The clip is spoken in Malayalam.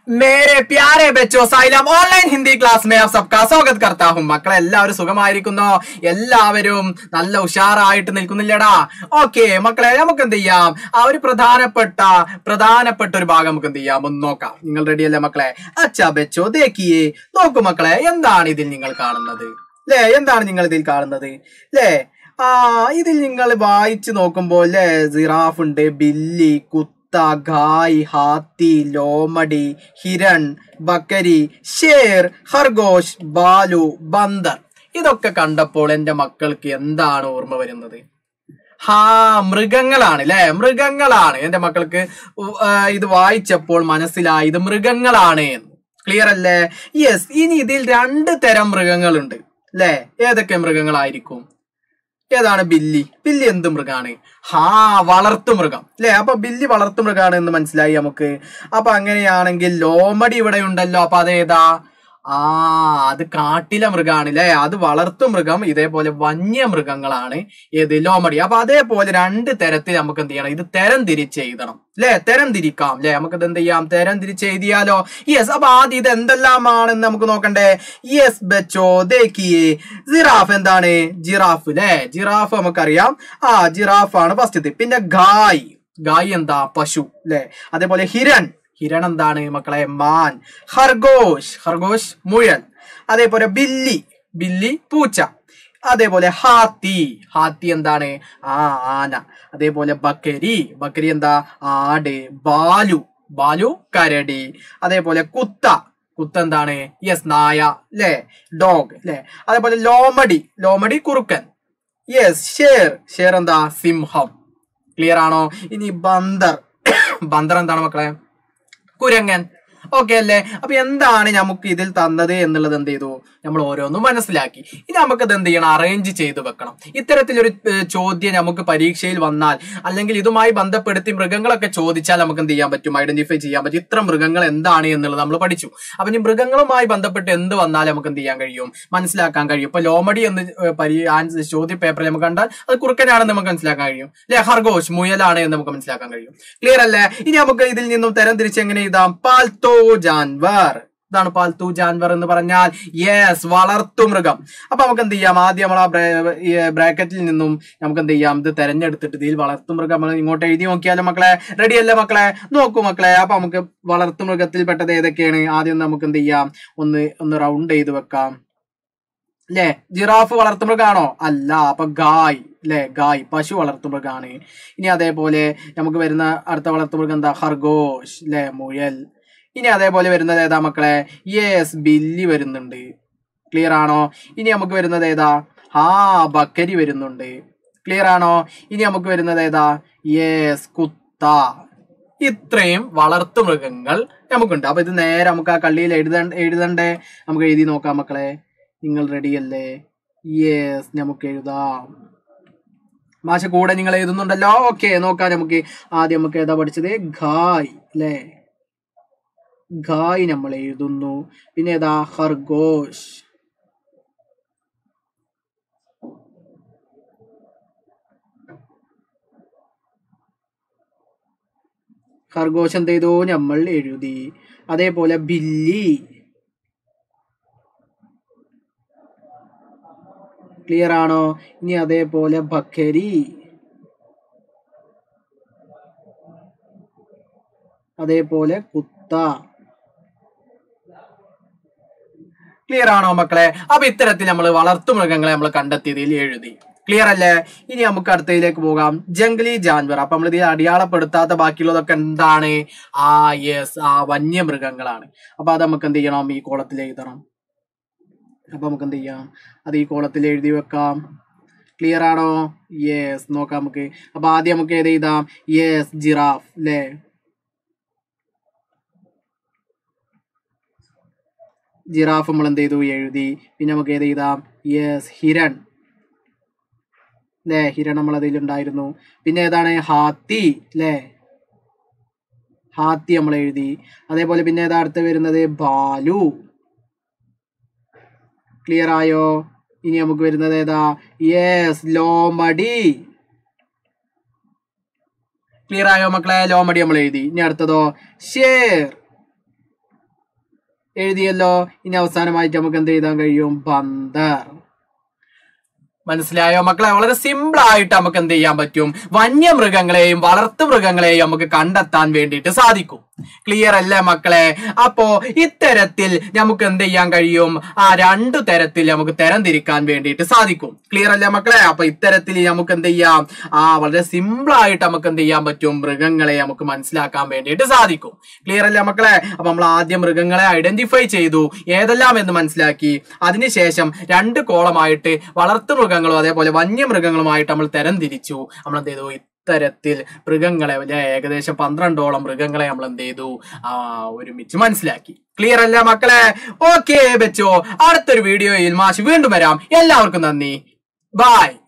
मेरे प्यारे बच्चों साइलम ഓൺലൈൻ ഹിന്ദി ക്ലാസ് മേ സബ്കാ സ്വാഗത് करता हूं മക്കളെ എല്ലാവരും സുഖമായിരിക്കുന്നോ എല്ലാവരും നല്ല ഉഷാറായിട്ട് നിൽക്കുന്നില്ലടാ ഓക്കെ മക്കളെ നമുക്ക് എന്ത് ചെയ്യാം ആ ഒരു പ്രധാനപ്പെട്ട പ്രധാനപ്പെട്ട ഒരു ഭാഗം നമുക്ക് എന്ത് ചെയ്യാം ഒന്ന് നോക്കാം നിങ്ങൾ റെഡി അല്ലേ മക്കളെ അച്ഛാ ബച്ചോ ദേക്കിയേ നോക്കൂ മക്കളെ എന്താണ് ഇതിൽ നിങ്ങൾ കാണുന്നത് ല്ലേ എന്താണ് നിങ്ങൾ ഇതിൽ കാണുന്നത് ല്ലേ ആ ഇതിൽ നിങ്ങൾ വായിച്ചു നോക്കുമ്പോൾ ല്ലേ ജിറാഫ് ഉണ്ട് ബില്ലി കുത്ത ഗായ് ഹാത്തി ലോമടി ഹിരൺ ബക്കരി ഷേർ ഹർഗോഷ് ബാലു ബന്ദർ ഇതൊക്കെ കണ്ടപ്പോൾ എന്റെ മക്കൾക്ക് എന്താണ് ഓർമ്മ വരുന്നത് ഹാ മൃഗങ്ങളാണ് ല്ലേ മൃഗങ്ങളാണ് എന്റെ മക്കൾക്ക് ഉ- ആ, ഇത് വായിച്ചപ്പോൾ മനസ്സിലായി ഇത് മൃഗങ്ങളാണ് എന്ന് ക്ലിയർ അല്ലേ യെസ് ഇനി ഇതിൽ രണ്ട് തരം മൃഗങ്ങളുണ്ട് ല്ലേ ഏതൊക്കെ മൃഗങ്ങളായിരിക്കും ഏതാണ് ബില്ലി ബില്ലി എന്ത് മൃഗാണ് ഹാ വളർത്തു മൃഗം അല്ലെ അപ്പൊ ബില്ലി വളർത്തു മൃഗാണ് എന്ന് മനസ്സിലായി നമുക്ക് അപ്പൊ അങ്ങനെയാണെങ്കിൽ ലോമടി ഇവിടെ ഉണ്ടല്ലോ അപ്പൊ അതേതാ ആ അത് കാട്ടിലെ മൃഗാണ് അല്ലെ അത് വളർത്തു മൃഗം ഇതേപോലെ വന്യമൃഗങ്ങളാണ് ഏത് ലോമടി അപ്പൊ അതേപോലെ രണ്ട് തരത്തിൽ നമുക്ക് എന്ത് ചെയ്യണം ഇത് തരം തിരിച്ച് എഴുതണം അല്ലെ തരം തിരിക്കാം അല്ലെ നമുക്ക് ഇത് എന്ത് ചെയ്യാം തരം തിരിച്ച് എഴുതിയാലോ യെസ് അപ്പൊ ആദ്യം ഇത് എന്തെല്ലാമാണെന്ന് നമുക്ക് നോക്കണ്ടേ യെസ് ബച്ചോ ദേക്കിയേ ജിറാഫ് എന്താണ് ജിറാഫ് അല്ലെ ജിറാഫ് നമുക്കറിയാം ആ ജിറാഫ് ആണ് ഫസ്റ്റ് പിന്നെ ഗായ് ഗായ് എന്താ പശു അല്ലെ അതേപോലെ ഹിരൺ ഹിരൺ എന്താണ് മക്കളെ മാൻ ഹർഗോഷ് ഹർഗോഷ് മുയൽ അതേപോലെ ബില്ലി ബില്ലി പൂച്ച അതേപോലെ ഹാത്തി ഹാത്തി എന്താണ് ആ ആന അതേപോലെ ബക്കരി ബക്കരി എന്താ ആട് ബാലു ബാലു കരടി അതേപോലെ കുത്ത കുത്ത എന്താണ് യെസ് നായ ല്ലേ ഡോഗ് ല്ലേ അതേപോലെ ലോമടി ലോമടി കുറുക്കൻ യെസ് ഷേർ ഷേർ എന്താ സിംഹം ക്ലിയർ ആണോ ഇനി ബന്ദർ ബന്ദർ എന്താണ് മക്കളെ കുരങ്ങൻ ഓക്കെ അല്ലേ അപ്പൊ എന്താണ് നമുക്ക് ഇതിൽ തന്നത് എന്നുള്ളത് എന്ത് ചെയ്തു നമ്മൾ ഓരോന്നും മനസ്സിലാക്കി ഇനി നമുക്കത് എന്ത് ചെയ്യണം അറേഞ്ച് ചെയ്ത് വെക്കണം ഇത്തരത്തിലൊരു ഏർ, ചോദ്യം നമുക്ക് പരീക്ഷയിൽ വന്നാൽ അല്ലെങ്കിൽ ഇതുമായി ബന്ധപ്പെടുത്തി മൃഗങ്ങളൊക്കെ ചോദിച്ചാൽ നമുക്ക് എന്ത് ചെയ്യാൻ പറ്റും ഐഡന്റിഫൈ ചെയ്യാൻ പറ്റും ഇത്ര മൃഗങ്ങൾ എന്താണ് എന്നുള്ളത് നമ്മൾ പഠിച്ചു അപ്പൊ ഇനി മൃഗങ്ങളുമായി ബന്ധപ്പെട്ട് എന്ത് വന്നാലും നമുക്ക് എന്ത് ചെയ്യാൻ കഴിയും മനസ്സിലാക്കാൻ കഴിയും ഇപ്പൊ ലോമടി എന്ന് ഏർ, പരി ആൻസർ ചോദ്യ പേപ്പറിൽ നമുക്ക് കണ്ടാൽ അത് കുറുക്കനാണെന്ന് നമുക്ക് മനസ്സിലാക്കാൻ കഴിയും അല്ലെ ഹർഗോഷ് മുയലാണ് എന്ന് നമുക്ക് മനസ്സിലാക്കാൻ കഴിയും ക്ലിയർ അല്ലേ ഇനി നമുക്ക് ഇതിൽ നിന്നും തരം തിരിച്ച് എങ്ങനെ എഴുതാം പാൽത്തോ ജാൻവർ ഇതാണ് പാൽത്തു ജാൻവർ എന്ന് പറഞ്ഞാൽ യെസ് വളർത്തു മൃഗം അപ്പൊ നമുക്ക് എന്ത് ചെയ്യാം ആദ്യം നമ്മൾ ആ ബ്രാക്കറ്റിൽ നിന്നും നമുക്ക് എന്ത് ചെയ്യാം ഇത് തെരഞ്ഞെടുത്തിട്ട് ഇതിൽ വളർത്തു മൃഗം നമ്മൾ ഇങ്ങോട്ട് എഴുതി നോക്കിയാലോ മക്കളെ റെഡി അല്ലേ മക്കളെ നോക്കൂ മക്കളെ അപ്പൊ നമുക്ക് വളർത്തു മൃഗത്തിൽ പെട്ടത് ഏതൊക്കെയാണ് ആദ്യം നമുക്ക് എന്ത് ചെയ്യാം ഒന്ന് ഒന്ന് റൗണ്ട് ചെയ്ത് വെക്കാം ല്ലേ ജിറാഫ് വളർത്തുമൃഗാണോ അല്ല അപ്പൊ ഗായ് ല്ലേ ഗായ് പശു വളർത്തുമൃഗാണ് ഇനി അതേപോലെ നമുക്ക് വരുന്ന അടുത്ത വളർത്തുമൃഗം എന്താ ഹർഗോഷ് ല്ലേ മുയൽ ഇനി അതേപോലെ വരുന്നത് ഏതാ മക്കളെ യെസ് ബില്ലി വരുന്നുണ്ട് ക്ലിയർ ആണോ ഇനി നമുക്ക് വരുന്നത് ഏതാ ആ ബക്കരി വരുന്നുണ്ട് ക്ലിയർ ആണോ ഇനി നമുക്ക് വരുന്നത് ഏതാ യെസ് കുത്ത ഇത്രയും വളർത്തു മൃഗങ്ങൾ നമുക്കുണ്ട് അപ്പൊ ഇത് നേരെ നമുക്ക് ആ കള്ളിയിൽ എഴുത എഴുതണ്ടേ നമുക്ക് എഴുതി നോക്കാം മക്കളെ നിങ്ങൾ റെഡി അല്ലേ യെസ് നമുക്ക് എഴുതാം മാഷ കൂടെ നിങ്ങൾ എഴുതുന്നുണ്ടല്ലോ ഓക്കെ നോക്കാം നമുക്ക് ആദ്യം നമുക്ക് ഏതാ പഠിച്ചത് ഖായ് അല്ലേ ഖായ് നമ്മൾ എഴുതുന്നു പിന്നെ ഏതാ ഹർഗോഷ് ഖർഗോശ് എന്ത് ചെയ്തു നമ്മൾ എഴുതി അതേപോലെ ബില്ലി ക്ലിയർ ആണോ ഇനി അതേപോലെ ബക്കരി അതേപോലെ കുത്ത ക്ലിയർ ആണോ മക്കളെ അപ്പൊ ഇത്തരത്തിൽ നമ്മൾ വളർത്തു മൃഗങ്ങളെ നമ്മൾ കണ്ടെത്തിയതിൽ എഴുതി ക്ലിയർ അല്ലേ ഇനി നമുക്ക് അടുത്തതിലേക്ക് പോകാം ജംഗ്ലി ജാൻവർ അപ്പൊ നമ്മൾ ഇതിൽ അടയാളപ്പെടുത്താത്ത ബാക്കിയുള്ളതൊക്കെ എന്താണ് ആ യെസ് ആ വന്യമൃഗങ്ങളാണ് അപ്പൊ അത് നമുക്ക് എന്ത് ചെയ്യണം ഈ കോളത്തിൽ എഴുതണം അപ്പൊ നമുക്ക് എന്ത് ചെയ്യാം അത് ഈ കോളത്തിൽ എഴുതി വെക്കാം ക്ലിയർ ആണോ യെസ് നോക്കാം നമുക്ക് അപ്പൊ ആദ്യം നമുക്ക് ഏത് എഴുതാം യെസ് ജിറാഫ് അല്ലേ ജിറാഫ് നമ്മൾ എന്ത് ചെയ്തു എഴുതി പിന്നെ നമുക്ക് ഏത് എഴുതാം യെസ് ഹിരൺ അല്ലേ ഹിരൺ നമ്മൾ അതിൽ ഉണ്ടായിരുന്നു പിന്നെ ഏതാണ് ഹാത്തി അല്ലേ ഹാത്തി നമ്മൾ എഴുതി അതേപോലെ പിന്നെ ഏതാ അടുത്ത് വരുന്നത് ബാലു ക്ലിയർ ആയോ ഇനി നമുക്ക് വരുന്നത് ഏതാ യെസ് ലോമടി ക്ലിയർ ആയോ മക്കളെ ലോമടി നമ്മൾ എഴുതി ഇനി അടുത്തതോ ഷേർ എഴുതിയല്ലോ ഇനി അവസാനമായിട്ട് നമുക്ക് എന്ത് എഴുതാൻ കഴിയും ബന്ദർ മനസ്സിലായോ മക്കളെ വളരെ സിമ്പിൾ ആയിട്ട് നമുക്ക് എന്ത് ചെയ്യാൻ പറ്റും വന്യമൃഗങ്ങളെയും വളർത്തു മൃഗങ്ങളെയും നമുക്ക് കണ്ടെത്താൻ വേണ്ടിയിട്ട് സാധിക്കും ക്ലിയർ അല്ലേ മക്കളെ അപ്പോ ഇത്തരത്തിൽ നമുക്ക് എന്ത് ചെയ്യാൻ കഴിയും ആ രണ്ടു തരത്തിൽ നമുക്ക് തരംതിരിക്കാൻ വേണ്ടിയിട്ട് സാധിക്കും ക്ലിയർ അല്ലേ മക്കളെ അപ്പൊ ഇത്തരത്തിൽ നമുക്ക് എന്ത് ചെയ്യാം ആ വളരെ സിമ്പിൾ ആയിട്ട് നമുക്ക് എന്ത് ചെയ്യാൻ പറ്റും മൃഗങ്ങളെ നമുക്ക് മനസ്സിലാക്കാൻ വേണ്ടിയിട്ട് സാധിക്കും ക്ലിയർ അല്ലേ മക്കളെ അപ്പൊ നമ്മൾ ആദ്യം മൃഗങ്ങളെ ഐഡന്റിഫൈ ചെയ്തു ഏതെല്ലാം എന്ന് മനസ്സിലാക്കി അതിനുശേഷം രണ്ട് കോളമായിട്ട് വളർത്തു മൃഗങ്ങളും അതേപോലെ വന്യമൃഗങ്ങളുമായിട്ട് നമ്മൾ തരംതിരിച്ചു നമ്മൾ എന്ത് ചെയ്തു ഇത്തരത്തിൽ മൃഗങ്ങളെ അല്ലെ ഏകദേശം പന്ത്രണ്ടോളം മൃഗങ്ങളെ നമ്മൾ എന്ത് ചെയ്തു ആ ഒരുമിച്ച് മനസ്സിലാക്കി ക്ലിയർ അല്ല മക്കളെ ഓക്കെ ബെച്ചോ അടുത്തൊരു വീഡിയോയിൽ മാഷ് വീണ്ടും വരാം എല്ലാവർക്കും നന്ദി ബായ്